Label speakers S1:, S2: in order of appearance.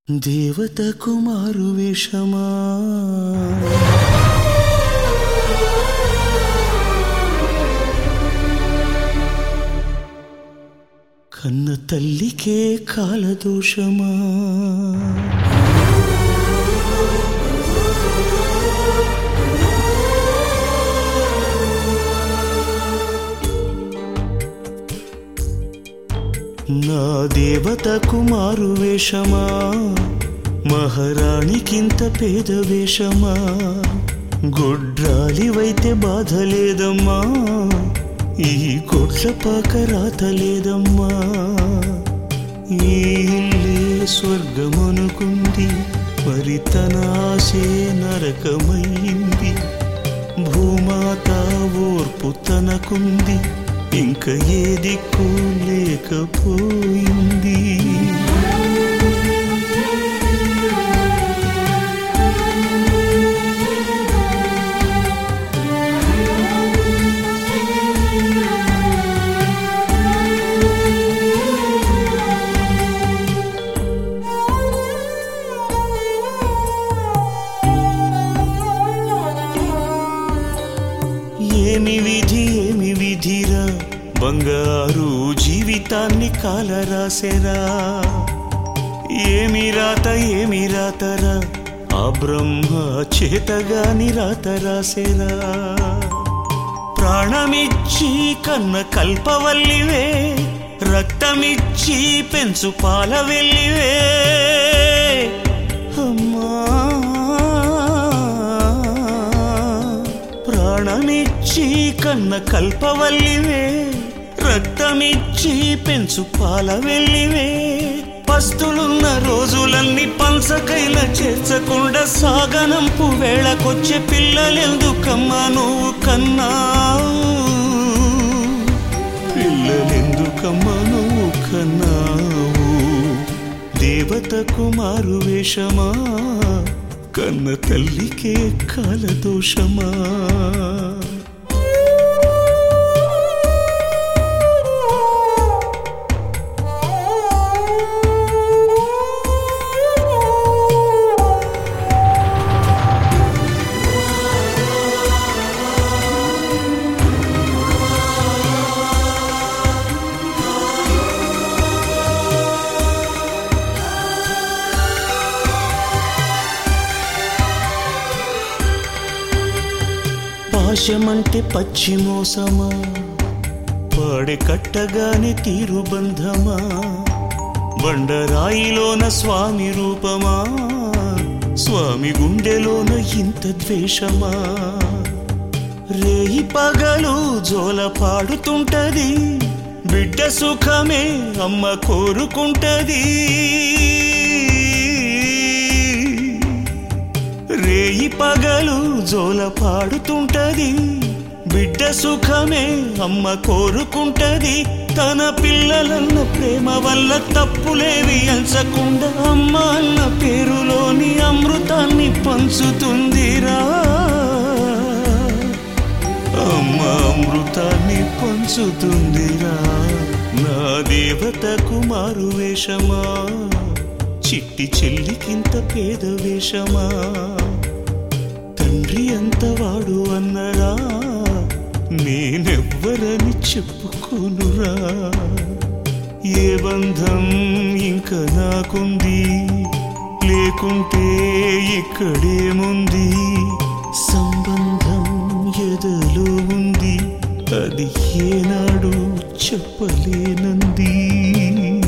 S1: దేవత కుమారు వేషమా కన్న తల్లికే కాలదోషమా నా దేవత కుమారు వేషమా మహారాణికింత పేద వేషమా గొడ్రాలివైతే బాధ లేదమ్మా ఈ గొడ్ల పాక రాత లేదమ్మా ఈ ఇల్లే స్వర్గమనుకుంది మరి తన ఆశే నరకమయ్యింది భూమాత ఓర్పు తనకుంది ఇంక ఏ దిక్కు లేకపోయింది ఏమి విధి ఏమి విధిరా బంగారు జీవితాన్ని కాలరాసెరా ఏమి రాత ఏమి రాతరా ఆ బ్రహ్మ చేతగాని రాత రాసెరా ప్రాణమిచ్చి కన్న కల్పవల్లివే రక్తమిచ్చి పెంచు పాల వెళ్ళివే అమ్మా ప్రాణమిచ్చి కన్న కల్పవల్లివే రక్తమిచ్చి పెంచు పాల వెళ్ళివే పస్తులున్న రోజులన్నీ పంచకైల చేర్చకుండా సాగనంపు వేళకొచ్చే పిల్లలెందుకమ్మా నువ్వు కన్నావు పిల్లలెందుకమ్మా నువ్వు కన్నావు దేవత కుమారు వేషమా కన్న తల్లికే కాలదోషమా పాశమంటే పచ్చి మోసమా పాడే కట్టగానే తీరు బంధమా బండరాయిలోన స్వామి రూపమా స్వామి గుండెలోన ఇంత ద్వేషమా రేయి పగలు జోల పాడుతుంటది బిడ్డ సుఖమే అమ్మ కోరుకుంటది రేయి పగలు జోల పాడుతుంటది బిడ్డ సుఖమే అమ్మ కోరుకుంటది తన పిల్లలన్న ప్రేమ వల్ల తప్పులేవి అంచకుండా అమ్మ అన్న పేరులోని అమృతాన్ని పంచుతుందిరా అమ్మ అమృతాన్ని పంచుతుందిరా నా దేవత కుమారు వేషమా చిట్టి చెల్లికింత పేద వేషమా తండ్రి అంత వాడు అన్నరా నేనెవ్వరని చెప్పుకోనురా ఏ బంధం ఇంకా నాకుంది లేకుంటే ఇక్కడేముంది సంబంధం ఎదలో ఉంది అది ఏనాడు చెప్పలేనంది